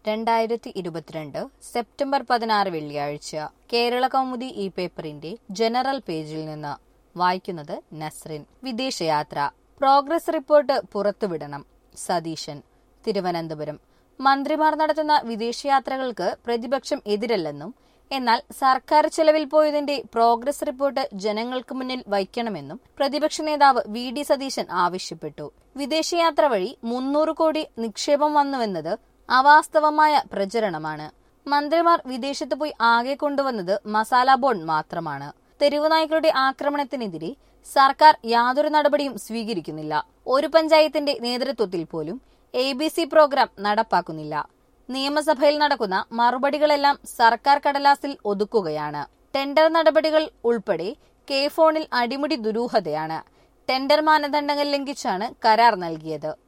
രണ്ടായിരത്തി ഇരുപത്തിരണ്ട് സെപ്റ്റംബർ പതിനാറ് വെള്ളിയാഴ്ച കേരള കൗമുദി ഈ പേപ്പറിന്റെ ജനറൽ പേജിൽ നിന്ന് വായിക്കുന്നത് നസ്രിൻ വിദേശയാത്ര പ്രോഗ്രസ് റിപ്പോർട്ട് പുറത്തുവിടണം സതീശൻ തിരുവനന്തപുരം മന്ത്രിമാർ നടത്തുന്ന വിദേശയാത്രകൾക്ക് പ്രതിപക്ഷം എതിരല്ലെന്നും എന്നാൽ സർക്കാർ ചെലവിൽ പോയതിന്റെ പ്രോഗ്രസ് റിപ്പോർട്ട് ജനങ്ങൾക്ക് മുന്നിൽ വയ്ക്കണമെന്നും പ്രതിപക്ഷ നേതാവ് വി ഡി സതീശൻ ആവശ്യപ്പെട്ടു വിദേശയാത്ര വഴി മുന്നൂറ് കോടി നിക്ഷേപം വന്നുവെന്നത് അവാസ്തവമായ പ്രചരണമാണ് മന്ത്രിമാർ വിദേശത്ത് പോയി ആകെ കൊണ്ടുവന്നത് മസാല ബോണ്ട് മാത്രമാണ് തെരുവുനായ്ക്കളുടെ ആക്രമണത്തിനെതിരെ സർക്കാർ യാതൊരു നടപടിയും സ്വീകരിക്കുന്നില്ല ഒരു പഞ്ചായത്തിന്റെ നേതൃത്വത്തിൽ പോലും എ ബി സി പ്രോഗ്രാം നടപ്പാക്കുന്നില്ല നിയമസഭയിൽ നടക്കുന്ന മറുപടികളെല്ലാം സർക്കാർ കടലാസിൽ ഒതുക്കുകയാണ് ടെൻഡർ നടപടികൾ ഉൾപ്പെടെ കെ ഫോണിൽ അടിമുടി ദുരൂഹതയാണ് ടെൻഡർ മാനദണ്ഡങ്ങൾ ലംഘിച്ചാണ് കരാർ നൽകിയത്